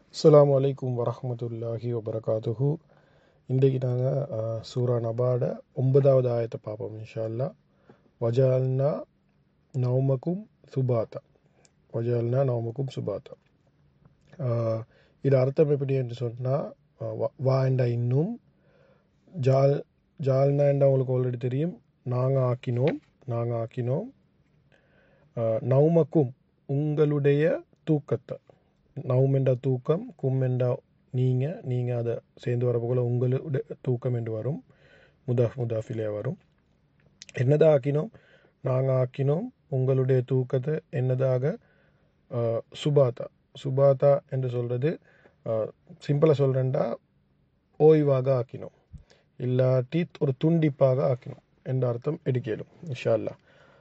அஸ்ஸலாமு அலைக்கும் வரஹ்மத்துல்லாஹி வபரகாத்துஹு இன்றைக்கு நாங்கள் சூரா நபாட ஒன்பதாவது ஆயத்தை பார்ப்போம் இன்ஷா அல்லாஹ் வஜால்னா நவமக்கும் சுபாத்தா வஜால்னா நவமக்கும் சுபாத்தா ஆஹ் இது அர்த்தம் எப்படி என்று சொன்னால் வா என்ற இன்னும் ஜால் ஜால்னா என்ற உங்களுக்கு ஆல்ரெடி தெரியும் நாங்கள் ஆக்கினோம் நாங்கள் ஆக்கினோம் ஆஹ் நவமக்கும் உங்களுடைய தூக்கத்தை நவும் என்ற தூக்கம் கும் என்ற நீங்கள் நீங்கள் அதை சேர்ந்து வரப்போல உங்களுடைய தூக்கம் என்று வரும் முதாஃப் முதாஃபிலே வரும் என்னதாக ஆக்கினோம் நாங்கள் ஆக்கினோம் உங்களுடைய தூக்கத்தை என்னதாக ஆஹ், சுபாத்தா சுபாத்தா என்று சொல்கிறது சிம்பிளாக சொல்கிறேன்டா ஓய்வாக ஆக்கினோம் இல்லாட்டி ஒரு துண்டிப்பாக ஆக்கினோம் என்ற அர்த்தம் எடுக்கலும் இன்ஷா அல்லா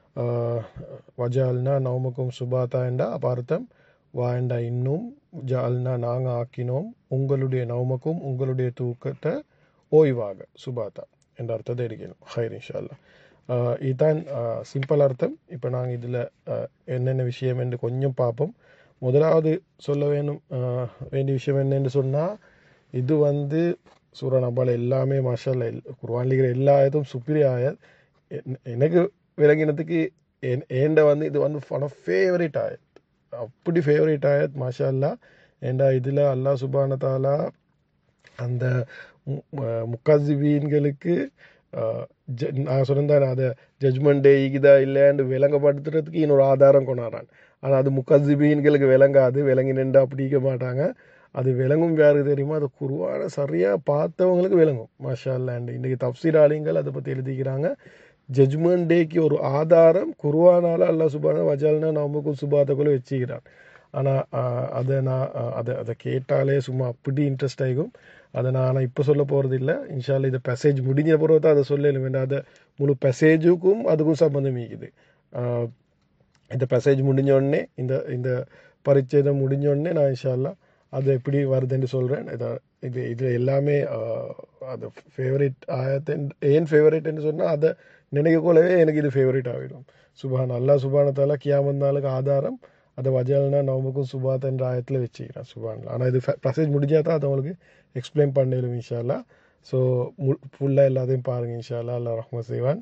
வஜால்னா நவமுக்கும் சுபாத்தா என்ற அப்ப அர்த்தம் வாண்டா இன்னும் ஜால்னா நாங்கள் ஆக்கினோம் உங்களுடைய நவமக்கும் உங்களுடைய தூக்கத்தை ஓய்வாக சுபாத்தா என்ற அர்த்தத்தை எடுக்கணும் ஹைர் இன்ஷா அல்லா ஆஹ் இதுதான் சிம்பிள் அர்த்தம் இப்போ நாங்கள் இதில் என்னென்ன விஷயம் என்று கொஞ்சம் பார்ப்போம் முதலாவது சொல்ல வேணும் ஆஹ் வேண்டிய விஷயம் என்னன்னு சொன்னால் இது வந்து சூரா நபால எல்லாமே மாஷால்ல குர்வான்ல இருக்கிற எல்லா ஆயத்தும் சுப்ரிய ஆயத் என்- எனக்கு விளங்கினதுக்கு என் ஏண்ட வந்து இது வந்து ஒன் ஆஃப் ஃபேவரட் ஆயத் அப்படி ஃபேவரட் ஆயத் மாஷா அல்லா ஏண்டா இதில் அல்லாஹ் சுபான தாலா அந்த முக்காசிபீன்களுக்கு நான் சொன்னேன் அதை ஜட்ஜ்மெண்ட் டே இகுதா இல்லைன்னு விளங்கப்படுத்துறதுக்கு இன்னொரு ஆதாரம் கொண்டாடுறான் ஆனால் அது முக்காசிபீன்களுக்கு விளங்காது விளங்கி நின்று அப்படிக்க மாட்டாங்க அது விளங்கும் யாருக்கு தெரியுமா அது குருவான சரியாக பார்த்தவங்களுக்கு விளங்கும் மாஷா அல்லாண்டு இன்றைக்கி தப்சீர் ஆலிங்கள் அதை பற்றி எழுதிக்கிறாங்க ஜட்ஜ்மெண்ட் டேக்கு ஒரு ஆதாரம் குருவானால அல்லாஹ் சுபான வஜால்னா நமக்கும் சுபாத்தக்குள்ள வச்சுக்கிறான் ஆனால் அதை நான் ஆஹ், அதை அதை கேட்டாலே சும்மா அப்படி இன்ட்ரெஸ்ட் ஆகும் அதை நான் ஆனால் இப்போ சொல்ல போகிறது இல்லை இன்ஷால்ல இந்த மெசேஜ் முடிஞ்ச பிறகு தான் அதை சொல்லலும் வேண்டாம் அதை முழு மெசேஜுக்கும் அதுக்கும் சம்மந்தம் இருக்குது ஆஹ், இந்த மெசேஜ் முடிஞ்ச உடனே இந்த இந்த பரிச்சேதம் முடிஞ்ச உடனே நான் இன்ஷால்லா அது எப்படி வருதுன்னு சொல்கிறேன் இதை இது இது எல்லாமே ஆஹ், அது ஃபேவரட் ஆயத்தன் ஏன் ஃபேவரட்னு சொன்னால் அதை நினைக்கக்குள்ளவே எனக்கு இது ஃபேவரட் ஆகிடும் சுபான் அல்லாஹ் சுபானத்தால கியாமத் நாளுக்கு ஆதாரம் அதை வஜால்னா நவமுக்கும் சுபாத் என்ற ஆயத்தில் வச்சுக்கிறேன் சுபான்ல ஆனால் இது மெசேஜ் முடிஞ்சா தான் அதை உங்களுக்கு எக்ஸ்பிளைன் பண்ணிடும் இன்ஷால்லா ஸோ மு ஃபுல்லாக எல்லாத்தையும் பாருங்கள் இன்ஷால்லா அல்லா ரஹ்மத் செய்வான்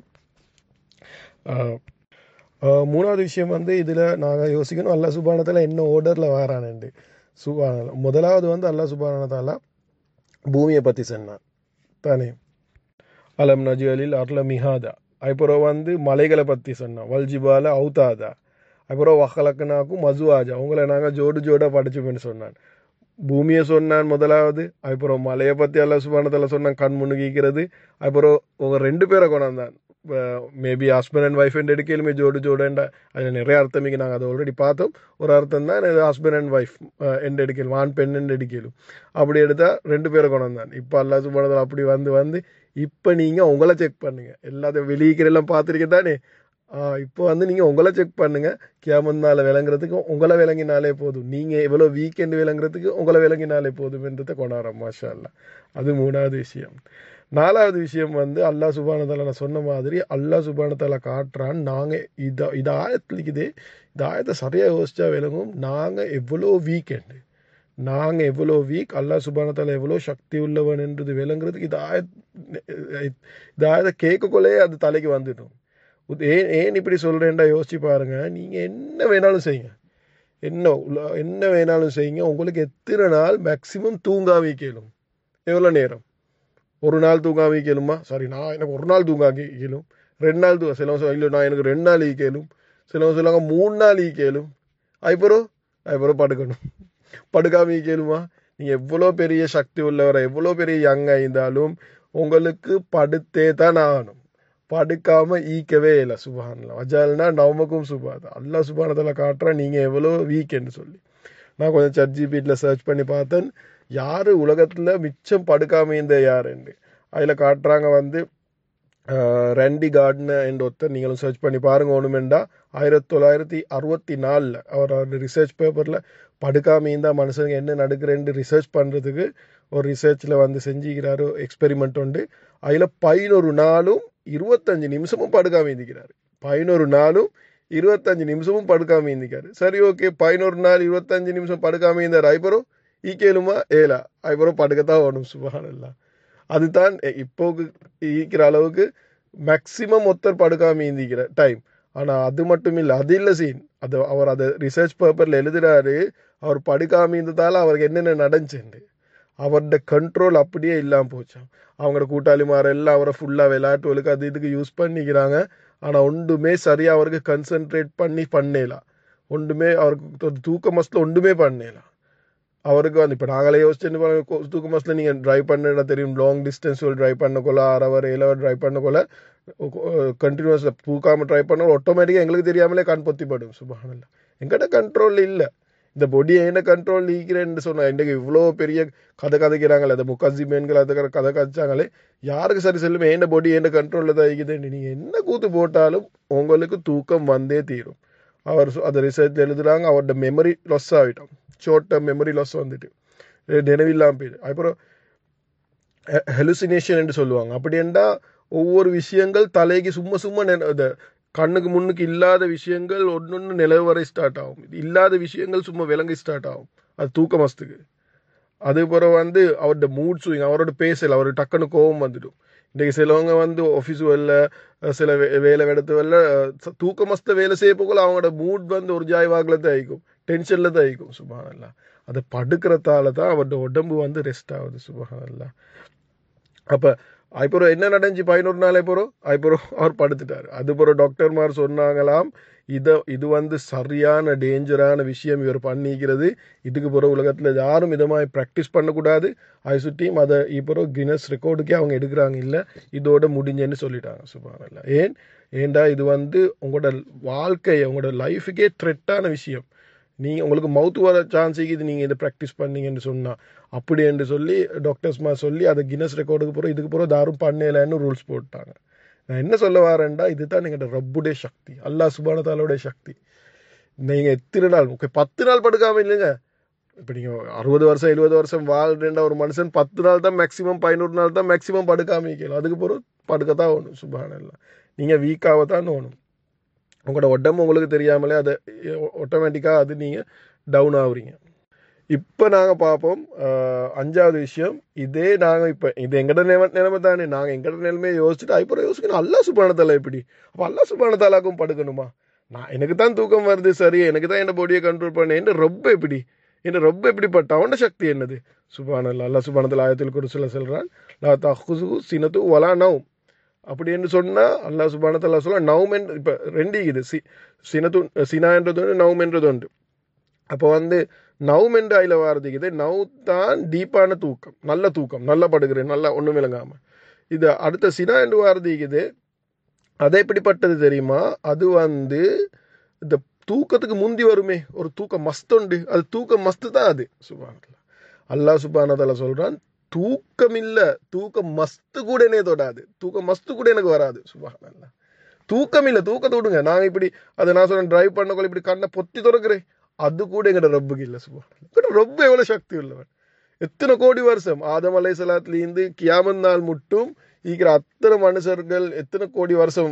ஆஹ், ஆஹ், மூணாவது விஷயம் வந்து இதில் நாங்கள் யோசிக்கணும் அல்லா சுபானத்தில் என்ன ஓர்டரில் வாரானுண்டு சுபான முதலாவது வந்து அல்லா சுபானத்தாலா பூமியை பற்றி சொன்னான் தானே அலம் நஜுவலில் அர்ல மிஹாதா அப்புறம் வந்து மலைகளை பற்றி சொன்னான் வல்ஜிபால அவுதாதா அப்புறம் வஹலக்கனாக்கும் மசுவாஜா உங்களை நாங்கள் ஜோடு ஜோடாக படிச்சுப்பேன்னு சொன்னான் பூமியை சொன்னான் முதலாவது அப்புறம் மலையை பற்றி எல்லாம் சுபானத்தில் சொன்னான் கண் முன்னுகிக்கிறது அப்புறம் உங்க ரெண்டு பேரை கொண்டாந்தான் மேபி ஹஸ்பண்ட் அண்ட் ஒய்ஃப் என்று எடுக்கலுமே ஜோடு ஜோடுண்டா அதில் நிறைய அர்த்தம் இங்கே நாங்கள் அதை ஆல்ரெடி பார்த்தோம் ஒரு அர்த்தம் தான் ஹஸ்பண்ட் அண்ட் ஒய்ஃப் என்று எடுக்கலும் ஆண் பெண் என்று எடுக்கலும் அப்படி எடுத்தால் ரெண்டு பேரை கொண்டாந்தான் இப்போ அல்லா சுபானத்தில் அப்படி வந்து வந்து இப்போ நீங்கள் உங்களை செக் பண்ணுங்க எல்லாத்தையும் வெளியிக்கிற எல்லாம் பார்த்துருக்க தானே இப்போ வந்து நீங்கள் உங்களை செக் பண்ணுங்க கியாமந்தால விளங்குறதுக்கு உங்களை விளங்கினாலே போதும் நீங்கள் எவ்வளோ வீக்கெண்ட் விளங்குறதுக்கு உங்களை விளங்கினாலே போதும்ன்றதை கொண்டாடுறோம் மாஷா அல்லா அது மூணாவது விஷயம் நாலாவது விஷயம் வந்து அல்லாஹ் சுபானதால நான் சொன்ன மாதிரி அல்லாஹ் சுபானதால காட்டுறான் நாங்கள் இதை இது ஆயத்துலிக்குது இந்த ஆயத்தை சரியாக யோசிச்சா விளங்கும் நாங்கள் எவ்வளோ வீக்கெண்டு நாங்கள் எவ்வளோ வீக் அல்லாஹ் சுபானத்தால எவ்வளோ சக்தி உள்ளவன் என்றது விளங்குறதுக்கு இது ஆய இந்த ஆயத்தை கேட்கக்குள்ளே அது தலைக்கு வந்துடும் உத்- ஏன் ஏன் இப்படி சொல்கிறேன்டா யோசிச்சு பாருங்க நீங்கள் என்ன வேணாலும் செய்யுங்க என்ன உள்ள- என்ன வேணாலும் செய்யுங்க உங்களுக்கு எத்தனை நாள் மேக்சிமம் தூங்காம கேளும் எவ்வளோ நேரம் ஒரு நாள் தூங்காம கேளுமா சாரி நான் எனக்கு ஒரு நாள் தூங்காம கேளும் ரெண்டு நாள் தூங்க சிலவங்க சொல்ல இல்லை நான் எனக்கு ரெண்டு நாள் கேளும் சிலவங்க சொல்லுவாங்க மூணு நாள் கேளும் அதுக்கப்புறம் அதுக்கப்புறம் படுக்கணும் படுக்காம கேளுமா நீங்கள் எவ்வளோ பெரிய சக்தி உள்ளவரை எவ்வளோ பெரிய யங்காக இருந்தாலும் உங்களுக்கு படுத்தே தான் ஆகணும் படுக்காம ஈக்கவே இல்லை சுபான்ல வஜால்னா நவமக்கும் சுபாதா அல்லா சுபானத்தில் காட்டுறேன் நீங்கள் எவ்வளோ வீக்கெண்டு சொல்லி நான் கொஞ்சம் சர்ச் ஜிபியில் சர்ச் பண்ணி பார்த்தேன் யார் உலகத்தில் மிச்சம் படுக்காம இருந்த யாருன்னு அதில் காட்டுறாங்க வந்து ஆஹ், ரெண்டி கார்ட்னர் என்ற ஒருத்தர் நீங்களும் சர்ச் பண்ணி பாருங்க ஒன்றுமெண்டா ஆயிரத்தி தொள்ளாயிரத்தி அறுபத்தி நாலில் அவர் அவர் ரிசர்ச் பேப்பரில் படுக்காம இருந்தால் மனுஷங்க என்ன நடக்குறேன்னு ரிசர்ச் பண்ணுறதுக்கு ஒரு ரிசர்ச்சில் வந்து செஞ்சுக்கிறாரு எக்ஸ்பெரிமெண்ட் உண்டு அதில் பதினொரு நாளும் இருபத்தஞ்சு நிமிஷமும் படுக்காம இருந்திக்கிறாரு பதினொரு நாளும் இருபத்தஞ்சு நிமிஷமும் படுக்காம இருந்திக்காரு சரி ஓகே பதினொரு நாள் இருபத்தஞ்சு நிமிஷம் படுக்காம இருந்தார் அதுக்கப்புறம் ஈக்கேலுமா ஏலா அதுக்கப்புறம் படுக்கத்தான் ஓடும் சுபஹானல்லா அதுதான் இப்போ ஈக்கிற அளவுக்கு மேக்சிமம் ஒருத்தர் படுக்காம ஈந்திக்கிற டைம் ஆனா அது மட்டும் இல்லை அது இல்லை சீன் அது அவர் அதை ரிசர்ச் பேப்பர்ல எழுதுறாரு அவர் படுக்காம இருந்ததால அவருக்கு என்னென்ன நடந்துச்சுண்டு அவரோட கண்ட்ரோல் அப்படியே இல்லாமல் போச்சான் அவங்களோட கூட்டாளிமார் எல்லாம் அவரை ஃபுல்லாக விளையாட்டுகளுக்கு அது இதுக்கு யூஸ் பண்ணிக்கிறாங்க ஆனால் ஒன்றுமே சரியாக அவருக்கு கன்சென்ட்ரேட் பண்ணி பண்ணலாம் ஒன்றுமே அவருக்கு ஒரு தூக்க மஸ்தில் ஒன்றுமே பண்ணலாம் அவருக்கு வந்து இப்போ நாங்களே யோசிச்சு தூக்க மஸ்தில் நீங்கள் ட்ரைவ் பண்ணா தெரியும் லாங் டிஸ்டன்ஸ் ட்ரைவ் பண்ணக்கொள்ள ஆறு அவர் ஏழு அவர் ட்ரைவ் பண்ணக்கொள்ள கண்டினியூஸாக தூக்காமல் ட்ரை பண்ண ஆட்டோமேட்டிக்காக எங்களுக்கு தெரியாமலே கண் பொத்திப்படும் சுபானல்ல எங்கிட்ட கண்ட்ரோல் இல்லை இந்த பொடியை என்ன கண்ட்ரோல் ஈக்கிறேன்னு சொன்னா இன்றைக்கு இவ்வளோ பெரிய கதை கதைக்கிறாங்களே அந்த முக்காசிமேன்கள் அதை கதை கதைச்சாங்களே யாருக்கு சரி செல்லும் என்ன பொடி என்ன கண்ட்ரோலில் தான் ஈக்குதுன்னு நீங்கள் என்ன கூத்து போட்டாலும் உங்களுக்கு தூக்கம் வந்தே தீரும் அவர் அதை ரிசர்ச் எழுதுறாங்க அவரோட மெமரி லாஸ் ஆகிட்டோம் ஷார்ட் டேர்ம் மெமரி லாஸ் வந்துட்டு நினைவில்லாமல் போயிடு அப்புறம் ஹெலுசினேஷன் என்று சொல்லுவாங்க அப்படின்னா ஒவ்வொரு விஷயங்கள் தலைக்கு சும்மா சும்மா கண்ணுக்கு முன்னுக்கு இல்லாத விஷயங்கள் ஒன்று ஒன்று நிலவு வரை ஸ்டார்ட் ஆகும் இல்லாத விஷயங்கள் சும்மா விளங்கி ஸ்டார்ட் ஆகும் அது தூக்க மஸ்துக்கு அதுக்கப்புறம் வந்து அவரோட மூட் ஸ்விங் அவரோட பேசல் அவருக்கு டக்குன்னு கோபம் வந்துடும் இன்றைக்கு சிலவங்க வந்து ஆஃபீஸ் வரல சில வேலை எடுத்து வரல தூக்க மஸ்த வேலை செய்ய போகல அவங்களோட மூட் வந்து ஒரு ஜாய் வாக்கில் தான் ஆயிக்கும் டென்ஷனில் தான் ஆயிக்கும் சுபானல்லா அதை படுக்கிறதால தான் அவரோட உடம்பு வந்து ரெஸ்ட் ஆகுது சுபானல்லா அப்போ அதுக்கப்புறம் என்ன நடந்துச்சு பதினோரு நாள் அப்புறம் அதுக்கப்புறம் அவர் படுத்துட்டார் அதுக்கப்புறம் டாக்டர்மார் சொன்னாங்களாம் இதை இது வந்து சரியான டேஞ்சரான விஷயம் இவர் பண்ணிக்கிறது இதுக்கு பிறகு உலகத்தில் யாரும் இதை மாதிரி ப்ராக்டிஸ் பண்ணக்கூடாது அது சுற்றியும் அதை இப்போ கினஸ் ரெக்கார்டுக்கே அவங்க எடுக்கிறாங்க இல்லை இதோட முடிஞ்சேன்னு சொல்லிட்டாங்க சுபானல்ல ஏன் ஏண்டா இது வந்து உங்களோட வாழ்க்கை உங்களோட லைஃபுக்கே த்ரெட்டான விஷயம் நீங்கள் உங்களுக்கு மவுத் வர சான்ஸ் இது நீங்கள் இதை ப்ராக்டிஸ் பண்ணீங்கன்னு சொன்னால் அப்படி என்று சொல்லி டாக்டர்ஸ்மா சொல்லி அதை கின்னஸ் ரெக்கார்டுக்கு போகிறோம் இதுக்கு போகிறோம் தாரும் பண்ணலைன்னு ரூல்ஸ் போட்டாங்க நான் என்ன சொல்ல வரேன்டா இதுதான் எங்கள்கிட்ட ரப்புடைய சக்தி அல்லாஹ் சுபானத்தாலோடைய சக்தி நீங்கள் எத்தனை நாள் ஓகே பத்து நாள் படுக்காம இல்லைங்க இப்போ நீங்கள் அறுபது வருஷம் எழுபது வருஷம் வாழ்றேன்டா ஒரு மனுஷன் பத்து நாள் தான் மேக்ஸிமம் பதினோரு நாள் தான் மேக்ஸிமம் படுக்காம இருக்கணும் அதுக்கு பிறகு படுக்க தான் ஓணும் சுபானல்லாம் நீங்கள் வீக்காக தான் ஓணும் உங்களோட உடம்பு உங்களுக்கு தெரியாமலே அதை ஆட்டோமேட்டிக்காக அது நீங்கள் டவுன் ஆகுறீங்க இப்போ நாங்கள் பார்ப்போம் அஞ்சாவது விஷயம் இதே நாங்கள் இப்போ இது எங்கட நிலைமை நிலைமை தானே நாங்கள் எங்கட நிலைமையை யோசிச்சுட்டு அதுக்கப்புறம் யோசிக்கணும் அல்லா சுபானத்தால எப்படி அப்போ அல்லா சுபானத்தாலாக்கும் படுக்கணுமா நான் எனக்கு தான் தூக்கம் வருது சரி எனக்கு தான் என் பாடியை கண்ட்ரோல் பண்ண என்ன ரொம்ப எப்படி என்ன ரொம்ப எப்படிப்பட்ட அவன சக்தி என்னது சுபானல்ல அல்லா சுபானத்தில் ஆயத்தில் கூட சொல்ல சொல்கிறான் லா தஹுசு சினத்து ஒலா நவும் அப்படி என்று சொன்னால் அல்லாஹ் சுபானத்தல்லா சொல்ல நவும் என்று இப்போ ரெண்டு இது சி சினத்து சினா என்றது ஒன்று நவும் என்றது உண்டு அப்போ வந்து நவும் என்று அதில் வாரதுக்குது நவ் தான் டீப்பான தூக்கம் நல்ல தூக்கம் நல்லா படுகிறேன் நல்லா ஒன்றும் விளங்காமல் இது அடுத்த சினா என்று வாரதுக்குது அது எப்படிப்பட்டது தெரியுமா அது வந்து இந்த தூக்கத்துக்கு முந்தி வருமே ஒரு தூக்கம் மஸ்துண்டு அது தூக்கம் மஸ்து தான் அது சுபானத்தில் அல்லாஹ் சுபானதால சொல்கிறான் தூக்கம் இல்லை தூக்கம் மஸ்து கூட என்னைய தொடாது தூக்கம் மஸ்து கூட எனக்கு வராது சுபானல்ல தூக்கம் இல்லை தூக்கத்தை விடுங்க நான் இப்படி அதை நான் சொல்றேன் டிரைவ் பண்ணக்குள்ள இப்படி கண்ணை பொத்தி திறக்கிறேன் அது கூட எங்கட ரப்புக்கு இல்லை சுபான் ரொம்ப எவ்வளோ சக்தி உள்ளவன் எத்தனை கோடி வருஷம் ஆதம் அலை சலாத்துலேருந்து கியாமன் நாள் மட்டும் இருக்கிற அத்தனை மனுஷர்கள் எத்தனை கோடி வருஷம்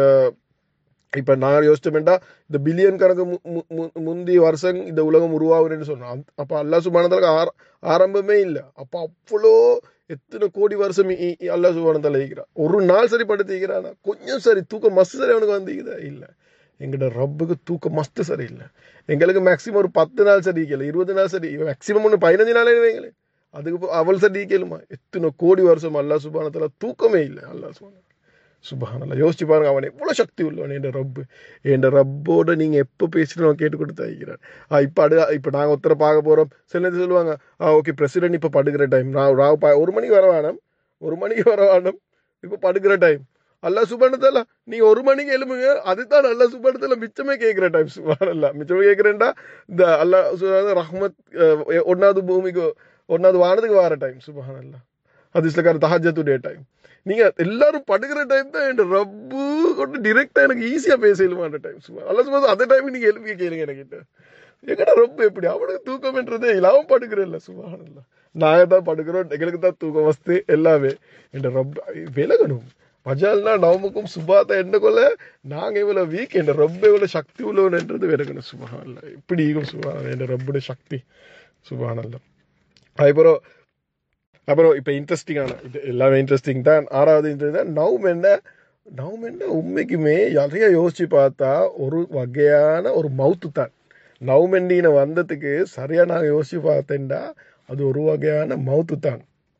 இப்போ நான் யோசிச்சோம்டா இந்த பில்லியன் கணக்கு முந்தி வருஷம் இந்த உலகம் உருவாகுதுன்னு சொன்னோம் அப்போ அல்லா சுபானத்தில் ஆர ஆரம்பமே இல்லை அப்போ அவ்வளோ எத்தனை கோடி வருஷம் அல்லா சுபானத்தில் இருக்கிறான் ஒரு நாள் சரி படுத்திக்கிறானா கொஞ்சம் சரி தூக்கம் மஸ்து சரி அவனுக்கு வந்துக்குதா இல்லை எங்கள்ட ரப்புக்கு தூக்கம் மஸ்து சரி இல்லை எங்களுக்கு மேக்ஸிமம் ஒரு பத்து நாள் சரி இருக்கல இருபது நாள் சரி மேக்ஸிமம் ஒன்று பதினஞ்சு நாளே வைங்களே அதுக்கு அவள் சரி கேளுமா எத்தனை கோடி வருஷம் அல்லா சுபானத்தில் தூக்கமே இல்லை அல்லா சுபான சுபானல்ல யோசிச்சு பாருங்க அவன் எவ்வளோ சக்தி உள்ளவன் என் ரப்பு என் ரப்போட நீங்கள் எப்போ பேசிட்டு அவன் கேட்டு கொடுத்து ஆகிறான் இப்போ அடு இப்போ நாங்கள் ஒருத்தரை பார்க்க போகிறோம் சில நேரத்தில் சொல்லுவாங்க ஆ ஓகே பிரசிடென்ட் இப்போ படுக்கிற டைம் நான் ராவ் பா ஒரு மணிக்கு வர வேணாம் ஒரு மணிக்கு வர வேணாம் இப்போ படுக்கிற டைம் அல்லா சுபானத்தால நீ ஒரு மணிக்கு எழுப்புங்க அதுதான் அல்லா சுபானத்தில் மிச்சமே கேட்குற டைம் சுபானல்ல மிச்சமே கேட்குறேன்டா இந்த அல்லா ரஹ்மத் ஒன்றாவது பூமிக்கு ஒன்றாவது வானதுக்கு வர டைம் சுபானல்லா அது இஸ்லக்கார தஹஜத்துடைய டைம் நீங்கள் எல்லாரும் படுக்கிற டைம் தான் என் ரப்பு கொண்டு டிரெக்டாக எனக்கு ஈஸியாக பேசலுமான டைம் சும்மா அல்ல சும்மா அந்த டைம் நீங்கள் எழுப்பி கேளுங்க என்கிட்ட எங்கடா ரொம்ப எப்படி அவனுக்கு தூக்கம்ன்றதே இல்லை அவன் படுக்கிறேன் இல்லை சும்மா இல்லை நாங்கள் தான் படுக்கிறோம் எங்களுக்கு தான் தூக்கம் வஸ்து எல்லாமே என் ரப் விலகணும் மஜால்னா நவமுக்கும் சுபாத்தா என்ன கொள்ள நாங்கள் இவ்வளோ வீக் என் ரொம்ப இவ்வளோ சக்தி உள்ளவன்ன்றது விலகணும் சுபான் இல்லை இப்படி சுபான் என் ரப்புடைய சக்தி சுபான் இல்லை அதுக்கப்புறம் அப்புறம் இப்போ இன்ட்ரெஸ்டிங்கான இது எல்லாமே இன்ட்ரெஸ்டிங் தான் ஆறாவது interesting தான் நவ் என்ன நவ் என்ன உண்மைக்குமே நிறைய யோசிச்சு பார்த்தா ஒரு வகையான ஒரு மவுத்து தான் நவ்மெண்டின வந்ததுக்கு சரியாக நான் யோசிச்சு பார்த்தேன்டா அது ஒரு வகையான மவுத்து தான்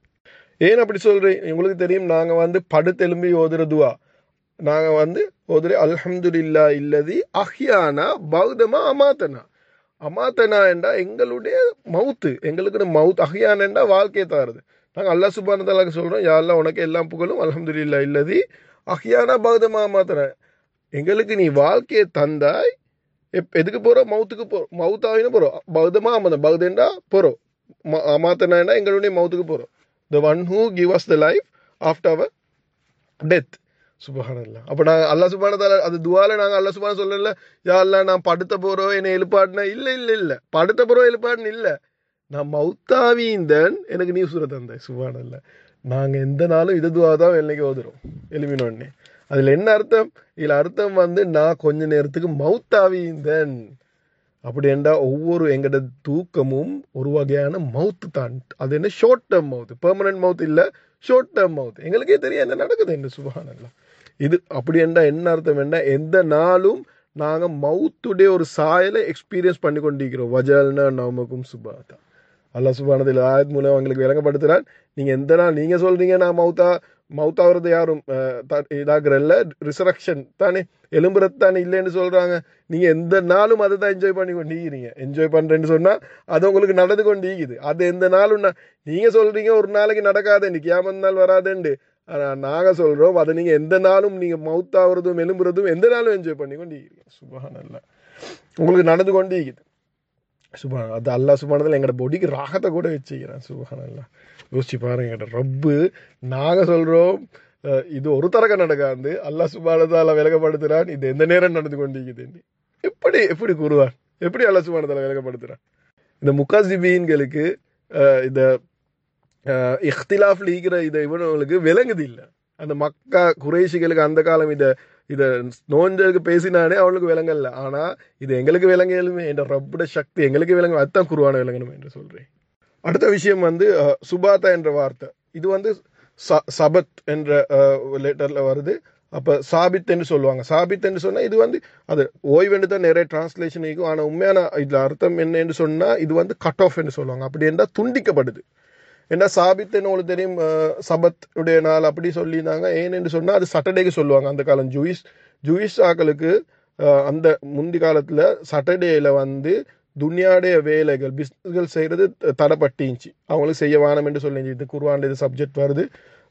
ஏன் அப்படி சொல்கிறேன் உங்களுக்கு தெரியும் நாங்கள் வந்து படுத்தெலும்பி ஓதுற துவா நாங்கள் வந்து ஓதுற அல்ஹம்துலில்லா இல்லதி அஹ்யானா பௌதமா அமாத்தனா அமாத்தனா என்றா எங்களுடைய மவுத்து எங்களுக்கு மவுத் அஹ்யான் என்றா வாழ்க்கையை தாருது நாங்கள் அல்லா சுபானதாலாக்கு சொல்கிறோம் யாரெல்லாம் உனக்கு எல்லாம் புகழும் அல்ஹம்துலில்லா இல்லதி அஹ்யானா பௌதமா அமாத்தனா எங்களுக்கு நீ வாழ்க்கையை தந்தாய் எப் எதுக்கு போகிறோம் மவுத்துக்கு போ மவுத்தாவின போகிறோம் பௌதமா அமதம் பௌதண்டா போகிறோம் அமாத்தனா எங்களுடைய மவுத்துக்கு போகிறோம் the one who give us the life after our death சுபஹானல்லா அப்போ நாங்கள் அல்லா சுபானதால அது துவால நாங்கள் அல்லா சுபான சொல்லல யா அல்லா நான் படுத்த போகிறோம் என்னை எழுப்பாட்டினா இல்லை இல்லை இல்லை படுத்த போகிறோம் எழுப்பாட்டுன்னு இல்லை நான் மௌத்தாவீந்தன் எனக்கு நீ சுர தந்த சுபானல்ல நாங்கள் எந்த நாளும் இது துவா தான் என்னைக்கு ஓதுறோம் எலுமினோடனே அதில் என்ன அர்த்தம் இதில் அர்த்தம் வந்து நான் கொஞ்ச நேரத்துக்கு மௌத்தாவீந்தன் அப்படி என்றால் ஒவ்வொரு எங்கட தூக்கமும் ஒரு வகையான மவுத்து தான் அது என்ன ஷார்ட் டேர்ம் மவுத் பெர்மனன்ட் மவுத் இல்லை ஷார்ட் டேர்ம் மவுத் எங்களுக்கே தெரியும் என்ன நடக்குது என்ன சுபஹானல்லாம் இது அப்படி என்றால் என்ன அர்த்தம் என்ன எந்த நாளும் நாங்கள் மவுத்துடைய ஒரு சாயலை எக்ஸ்பீரியன்ஸ் பண்ணி கொண்டிருக்கிறோம் வஜல்னா நமக்கும் சுபாதா அல்லாஹ் சுபானதில் ஆயத் மூலம் அவங்களுக்கு விளங்கப்படுத்துகிறான் நீங்கள் எந்த நாள் நீங்கள் சொல்கிறீங்க நான் மவுத்தா மவுத்தாகிறது யாரும் இதாகிறல்ல ரிசரக்ஷன் தானே எலும்புறது தானே இல்லைன்னு சொல்கிறாங்க நீங்கள் எந்த நாளும் அதை தான் என்ஜாய் பண்ணி கொண்டிருக்கிறீங்க என்ஜாய் பண்ணுறேன்னு சொன்னால் அது உங்களுக்கு நடந்து கொண்டிருக்குது அது எந்த நாளும் நீங்கள் சொல்கிறீங்க ஒரு நாளைக்கு நடக்காது இன்னைக்கு ஏமந்த நாள் வராதுண்டு ஆனால் நாங்கள் சொல்கிறோம் அதை நீங்கள் எந்த நாளும் நீங்கள் மவுத்தாகிறதும் எலும்புறதும் எந்த நாளும் என்ஜாய் பண்ணி கொண்டிருக்கிறீங்க சுபானல்ல உங்களுக்கு நடந்து கொண்டிருக்குது சுபான் அது அல்லா சுபானதில் எங்களோட பொடிக்கு ராகத்தை கூட வச்சுக்கிறேன் சுபானல்லா யோசிச்சு பாருங்க எங்கள்கிட்ட ரப்பு நாங்கள் சொல்கிறோம் இது ஒரு தரக்க நடக்காது அல்லா சுபானதால விலகப்படுத்துகிறான் இது எந்த நேரம் நடந்து கொண்டிருக்குது எப்படி எப்படி கூறுவார் எப்படி அல்லா சுபானதால விலகப்படுத்துகிறான் இந்த முக்காசிபீன்களுக்கு இந்த இஃப்திலாஃப் லீகிற இதை இவனுங்களுக்கு விளங்குது இல்லை அந்த மக்கா குறைஷிகளுக்கு அந்த காலம் இதை இதை நோஞ்சலுக்கு பேசினானே அவளுக்கு விளங்கல ஆனால் இது எங்களுக்கு விளங்கலுமே என்ற ரப்புட சக்தி எங்களுக்கு விளங்கும் அதுதான் குருவான விளங்கணும் என்று சொல்கிறேன் அடுத்த விஷயம் வந்து சுபாத்தா என்ற வார்த்தை இது வந்து ச சபத் என்ற லெட்டரில் வருது அப்போ சாபித் என்று சொல்லுவாங்க சாபித் என்று சொன்னால் இது வந்து அது ஓய்வென்று தான் நிறைய டிரான்ஸ்லேஷன் இருக்கும் ஆனால் உண்மையான இதில் அர்த்தம் என்ன என்று சொன்னால் இது வந்து கட் ஆஃப் என்று சொல்லுவாங்க அப்படி என்றால் துண்டிக்கப்படுது ஏன்னா சாபித்துன்னு உங்களுக்கு தெரியும் சபத் உடைய நாள் அப்படி சொல்லியிருந்தாங்க ஏன்னு சொன்னால் அது சாட்டர்டேக்கு சொல்லுவாங்க அந்த காலம் ஜூயிஸ் ஜூயிஸ் ஆக்களுக்கு அந்த முந்தி காலத்தில் சாட்டர்டேயில் வந்து துனியாடைய வேலைகள் பிஸ்னஸ்கள் செய்கிறது தடைப்பட்டிச்சு அவங்களுக்கு செய்ய வேணாம் என்று சொல்லி இது குருவாண்ட இது சப்ஜெக்ட் வருது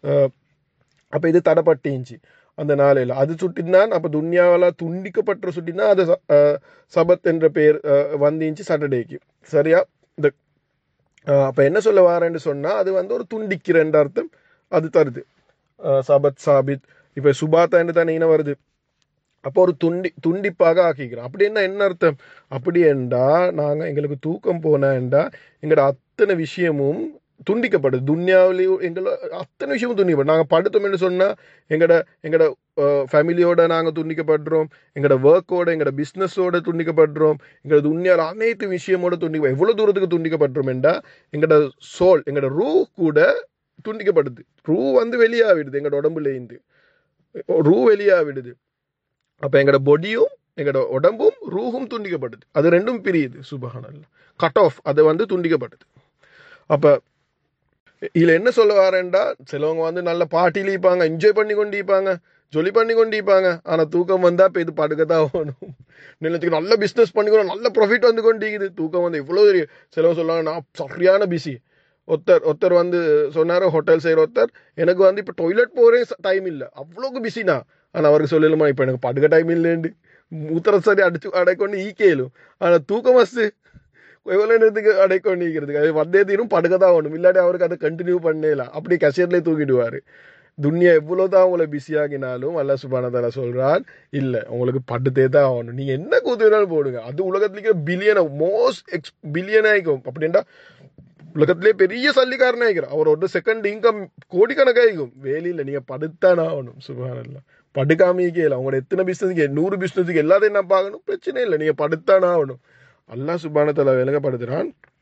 அப்போ இது தடைப்பட்டிச்சு அந்த நாளையில் அது சுட்டினான் அப்போ துன்யாவில் துண்டிக்கப்பட்ட சுட்டினா அது சபத் என்ற பேர் வந்துச்சு சாட்டர்டேக்கு சரியா இந்த அப்போ என்ன சொல்ல வாரேன்னு சொன்னால் அது வந்து ஒரு துண்டிக்கிறன்ற அர்த்தம் அது தருது சபத் சாபித் இப்போ சுபாத்தான்னு தானே இன வருது அப்போ ஒரு துண்டி துண்டிப்பாக ஆக்கிக்கிறோம் அப்படி என்ன என்ன அர்த்தம் அப்படி என்றா நாங்கள் எங்களுக்கு தூக்கம் போனேன்டா எங்களோட அத்தனை விஷயமும் துண்டிக்கப்படுது துன்யாவிலையும் எங்களை அத்தனை விஷயமும் துண்டிக்கப்படும் நாங்கள் படுத்தோம்னு சொன்னால் எங்களோட எங்களோட ஃபேமிலியோட நாங்கள் துண்டிக்கப்படுறோம் எங்களோட ஒர்க்கோட எங்களோட பிஸ்னஸோட துண்டிக்கப்படுறோம் எங்களோட துன்யாவில் அனைத்து விஷயமோட துண்டிக்க எவ்வளோ தூரத்துக்கு துண்டிக்கப்படுறோம் என்றா எங்களோட சோல் எங்களோட ரூ கூட துண்டிக்கப்படுது ரூ வந்து வெளியாகிடுது எங்களோட உடம்புலேருந்து ரூ வெளியாகிடுது அப்போ எங்களோட பொடியும் எங்களோட உடம்பும் ரூஹும் துண்டிக்கப்படுது அது ரெண்டும் பிரியுது சுபஹானல்ல கட் ஆஃப் அது வந்து துண்டிக்கப்படுது அப்போ இதில் என்ன சொல்ல வரேன்டா சிலவங்க வந்து நல்ல பாட்டியில் இருப்பாங்க என்ஜாய் பண்ணி கொண்டு இருப்பாங்க ஜொலி பண்ணி கொண்டு இருப்பாங்க ஆனால் தூக்கம் வந்தால் இப்போ இது படுக்க தான் ஆகணும் நிலத்துக்கு நல்ல பிஸ்னஸ் பண்ணிக்கணும் நல்ல ப்ராஃபிட் வந்து கொண்டிருக்குது தூக்கம் வந்து இவ்வளோ சிலவங்க சொல்லுவாங்க நான் சரியான பிஸி ஒருத்தர் ஒருத்தர் வந்து சொன்னார் ஹோட்டல் செய்கிற ஒருத்தர் எனக்கு வந்து இப்போ டொய்லெட் போகிறே டைம் இல்லை அவ்வளோக்கு பிஸினா ஆனால் அவருக்கு சொல்லலுமா இப்போ எனக்கு படுக்க டைம் இல்லைண்டு மூத்திர சரி அடிச்சு அடைக்கொண்டு ஈக்கேலும் ஆனால் தூக்கம் வசு எவ்வளோ நேரத்துக்கு அடைக்கொண்டு ஈக்கிறதுக்கு அது வந்தேதீனும் படுக்க தான் ஆகணும் இல்லாட்டி அவருக்கு அதை கண்டினியூ பண்ணலாம் அப்படி கஷேர்லேயே தூக்கிடுவார் துன்யா எவ்வளோ தான் உங்களை பிஸியாகினாலும் அல்ல சுபானதால சொல்கிறான் இல்லை உங்களுக்கு படுத்தே தான் ஆகணும் நீங்கள் என்ன கூத்து வேணாலும் போடுங்க அது உலகத்துலேயே பில்லியனை மோஸ்ட் எக்ஸ் பில்லியன் ஆகிக்கும் அப்படின்டா உலகத்திலே பெரிய சல்லிக்காரன் ஆகிக்கிறோம் அவர் ஒரு செகண்ட் இன்கம் கோடிக்கணக்காகிக்கும் வேலையில் நீங்கள் படுத்தான் ஆகணும் சுபானல்லாம் படுக்காமைக்கே இல்லை அவங்களோட எத்தனை பிஸ்னஸுக்கு நூறு பிஸ்னஸுக்கு எல்லாத்தையும் என்ன பார்க்கணும் பிரச்சனை இல்லை நீங்கள் படுத்தான் ஆகணும் அல்லா சுபானத்தில் விலகப்படுத்துகிறான்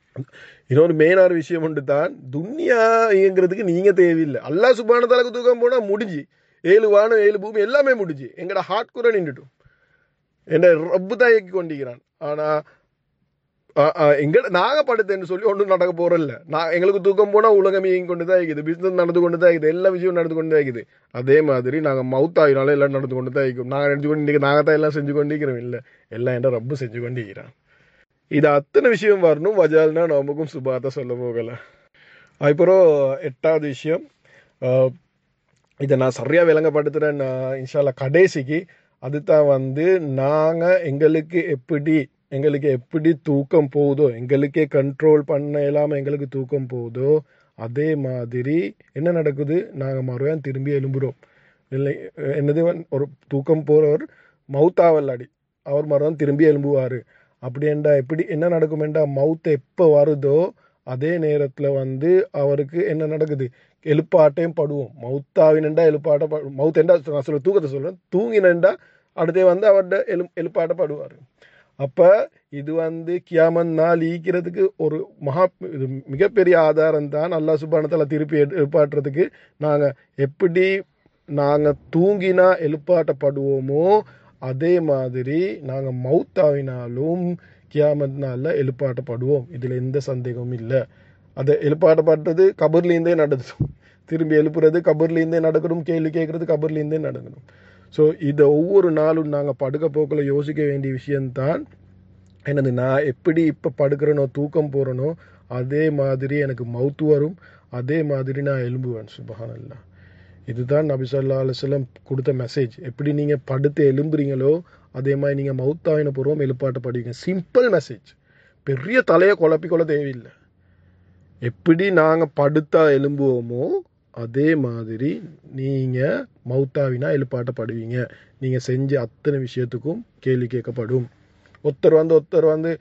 இன்னொரு மெயினான விஷயம் ஒன்று தான் துன்யா இயங்குறதுக்கு நீங்கள் தேவையில்லை அல்லா சுபான தலைக்கு தூக்கம் போனால் முடிஞ்சு ஏழு வானம் ஏழு பூமி எல்லாமே முடிஞ்சு எங்கட ஹார்ட் கூட நின்றுட்டும் என்ன ரப்பு தான் இயக்கி கொண்டிருக்கிறான் ஆனால் எங்க நாங்கள் படுத்தேன்னு சொல்லி ஒன்றும் நடக்க போகிறதில்ல நான் எங்களுக்கு தூக்கம் போனால் உலகம் இயங்கி கொண்டு தான் இருக்குது பிஸ்னஸ் நடந்து கொண்டு தான் இருக்குது எல்லா விஷயமும் நடந்து கொண்டு தான் இருக்குது அதே மாதிரி நாங்கள் மவுத் ஆகினாலும் எல்லாம் நடந்து கொண்டு தான் இருக்கும் நாங்கள் நினச்சி கொண்டு இன்றைக்கி நாங்கள் தான் எல்லாம் செஞ்சு கொண்டிருக்கிறோம் இல்லை எல்லாம் என்ன ரப்பு செஞ்சு கொண்டிருக்கிறான் இது அத்தனை விஷயம் வரணும் வஜால்னா நமக்கும் சுபாத்த சொல்ல போகலை அப்புறம் எட்டாவது விஷயம் அஹ், இதை நான் சரியாக விளங்கப்படுத்துகிறேன் இன்ஷால்லா கடைசிக்கு அதுதான் வந்து நாங்கள் எங்களுக்கு எப்படி எங்களுக்கு எப்படி தூக்கம் போகுதோ எங்களுக்கே கண்ட்ரோல் பண்ண இல்லாமல் எங்களுக்கு தூக்கம் போகுதோ அதே மாதிரி என்ன நடக்குது நாங்கள் மறுபடியும் திரும்பி எழும்புறோம் இல்லை என்னது வந்து ஒரு தூக்கம் போகிறவர் மவுத்தாவல்லாடி அவர் மறுபடியும் திரும்பி எழும்புவார் அப்படின்டா எப்படி என்ன நடக்குமெண்டா மவுத் எப்போ வருதோ அதே நேரத்தில் வந்து அவருக்கு என்ன நடக்குது எழுப்பாட்டையும் படுவோம் மவுத்தாவினண்டா எழுப்பாட்ட படு மவுத் என்றா நான் சொல்ல தூக்கத்தை சொல்கிறேன் தூங்கினண்டா அடுத்தே வந்து அவர்கிட்ட எழு எழுப்பாட்ட படுவார் அப்போ இது வந்து கியாமன் நாள் ஈக்கிறதுக்கு ஒரு மகா இது மிகப்பெரிய ஆதாரம் தான் அல்லா சுபானத்தில் திருப்பி எடு- எழுப்பாட்டுறதுக்கு நாங்கள் எப்படி நாங்கள் தூங்கினா எழுப்பாட்டப்படுவோமோ அதே மாதிரி நாங்கள் மவுத்தாவினாலும் கியாமத் நாளில் எழுப்பாட்டப்படுவோம் இதில் எந்த சந்தேகமும் இல்லை அதை எழுப்பாட்டப்பட்டது கபர்லேருந்தே நடந்துடும் திரும்பி எழுப்புறது கபர்லேருந்தே நடக்கணும் கேள்வி கேட்குறது கபர்லேருந்தே நடக்கணும் ஸோ இதை ஒவ்வொரு நாளும் நாங்கள் படுக்க போக்கில் யோசிக்க வேண்டிய விஷயம்தான் என்னது நான் எப்படி இப்போ படுக்கிறேனோ தூக்கம் போகிறேனோ அதே மாதிரி எனக்கு மவுத்து வரும் அதே மாதிரி நான் எலும்புவேன் சுபஹானல்லா இதுதான் நபி ஸல்லல்லாஹு அலைஹி வஸல்லம் கொடுத்த மெசேஜ் எப்படி நீங்கள் படுத்து எலும்புறீங்களோ அதே மாதிரி நீங்கள் மவுத்தாயின பூர்வம் எழுப்பாட்ட படிங்க சிம்பிள் மெசேஜ் பெரிய தலையை குழப்பிக்கொள்ள தேவையில்லை எப்படி நாங்கள் படுத்தா எலும்புவோமோ அதே மாதிரி நீங்கள் மவுத்தாவினா எழுப்பாட்டப்படுவீங்க நீங்கள் செஞ்ச அத்தனை விஷயத்துக்கும் கேள்வி கேட்கப்படும் ஒருத்தர் வந்து ஒருத்தர் வந்து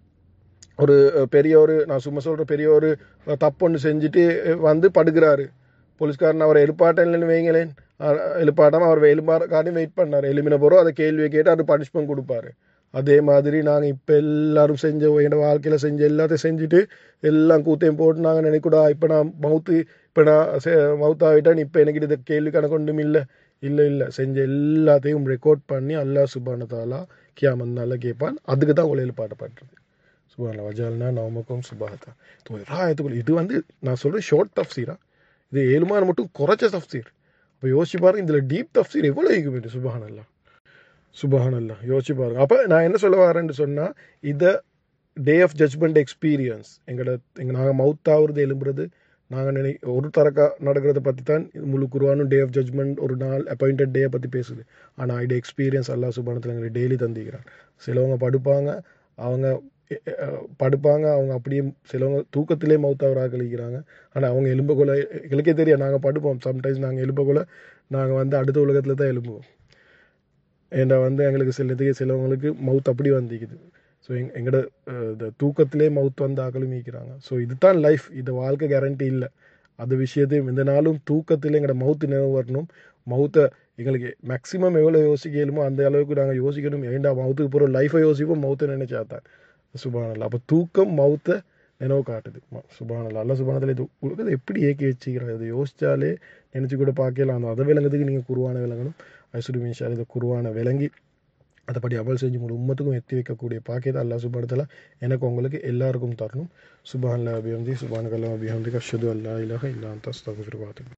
ஒரு அஹ், பெரிய ஒரு நான் சும்மா சொல்கிற பெரிய ஒரு அஹ், தப்பு ஒன்று செஞ்சுட்டு அஹ், வந்து படுக்கிறாரு போலீஸ்காரன் அவரை எழுப்பாட்டம் இல்லைன்னு வைங்களேன் அஹ், எழுப்பாட்டாம அவர் எழுப்பாக்காரையும் வெயிட் பண்ணார் எலுமின போகிறோம் அதை கேள்வியை கேட்டு அது பனிஷ்மெண்ட் கொடுப்பாரு அதே மாதிரி நாங்கள் இப்போ எல்லாரும் செஞ்ச எங்கள் வாழ்க்கையில் செஞ்ச எல்லாத்தையும் செஞ்சுட்டு எல்லாம் கூத்தையும் போட்டு நாங்கள் நினைக்கூடா இப்போ நான் மவுத்து இப்போ நான் மவுத் ஆகிட்டேன் இப்போ எனக்கு இது கேள்வி கணக்கு ஒன்றும் இல்லை இல்லை இல்லை செஞ்ச எல்லாத்தையும் ரெக்கார்ட் பண்ணி அல்லாஹ் சுபான தாலா கியாமத் நாளில் கேட்பான் அதுக்கு தான் உலையில் பாடப்பட்டது சுபான வஜால்னா நவமக்கும் சுபாத்தா ராயத்துக்குள் இது வந்து நான் சொல்கிறேன் ஷார்ட் தஃப்சீரா இது ஏழுமான மட்டும் குறைச்ச தஃப்சீர் அப்போ யோசிச்சு பாருங்க இதில் டீப் தஃப்சீர் எவ்வளோ இருக்குது சுபஹானல்லா சுபஹானல்லா யோசிச்சு பாருங்க அப்போ நான் என்ன சொல்ல வரேன்னு சொன்னால் இதை டே ஆஃப் ஜட்ஜ்மெண்ட் எக்ஸ்பீரியன்ஸ் எங்களோட எங்கள் நாங்கள் மவுத்தாவது எழும்புறது நாங்கள் நினை ஒரு தரக்கா நடக்கிறத பற்றி தான் இது முழு குருவானும் டே ஆஃப் ஜட்ஜ்மெண்ட் ஒரு நாள் அப்பாயிண்டட் டேயை பற்றி பேசுது ஆனால் இது எக்ஸ்பீரியன்ஸ் அல்லா சுபானத்தில் எங்களுக்கு டெய்லி தந்திக்கிறான் சிலவங்க படுப்பாங்க அவங்க எ- எ- படுப்பாங்க அவங்க அப்படியே சிலவங்க தூக்கத்திலே மௌத்தாவராக கழிக்கிறாங்க ஆனால் அவங்க எலும்புக்குள்ள எங்களுக்கே தெரியும் நாங்கள் படுப்போம் சம்டைம்ஸ் நாங்கள் எலும்புக்குள்ள நாங்கள் வந்து அடுத்த உலகத்தில் தான் எலும்புவோம் ஏன்டா வந்து எங்களுக்கு சிலதுக்கு சிலவங்களுக்கு மவுத் அப்படி வந்திக்குது ஸோ எங் எங்களோட அஹ், இந்த தூக்கத்திலே மவுத் வந்து ஆக்களும் மீக்கிறாங்க ஸோ இதுதான் லைஃப் இது வாழ்க்கை கேரண்டி இல்லை அது விஷயத்தையும் இந்த நாளும் தூக்கத்தில் எங்களோட மவுத்து நினைவு வரணும் மவுத்தை எங்களுக்கு மேக்ஸிமம் எவ்வளோ யோசிக்க இயலுமோ அந்த அளவுக்கு நாங்கள் யோசிக்கணும் ஏண்டா மவுத்துக்கு போகிற லைஃபை யோசிப்போம் மவுத்தை நினைச்சா தான் சுபானல்லா அப்போ தூக்கம் மவுத்தை நினைவு காட்டுது சுபானல்லா அல்ல சுபானத்தில் இது உலகத்தை எப்படி ஏக்கி வச்சுக்கிறாங்க இதை யோசிச்சாலே நினச்சி கூட பார்க்கலாம் அந்த அதை விளங்குறதுக்கு நீங்கள் குருவான விளங்கணும் ஐசுடு மீன்ஷா இதை குருவான விளங்கி அதைப்படி அமல் செஞ்சு முழு உம்மத்துக்கும் எத்தி வைக்கக்கூடிய பாக்கியத்தை அல்லா சுபானத்தில் எனக்கு உங்களுக்கு எல்லாருக்கும் தரணும் சுபான்ல அபிஹம்தி சுபான் கல்லாம் அபிஹம்தி அஷது அல்லா இலக இல்லா அந்த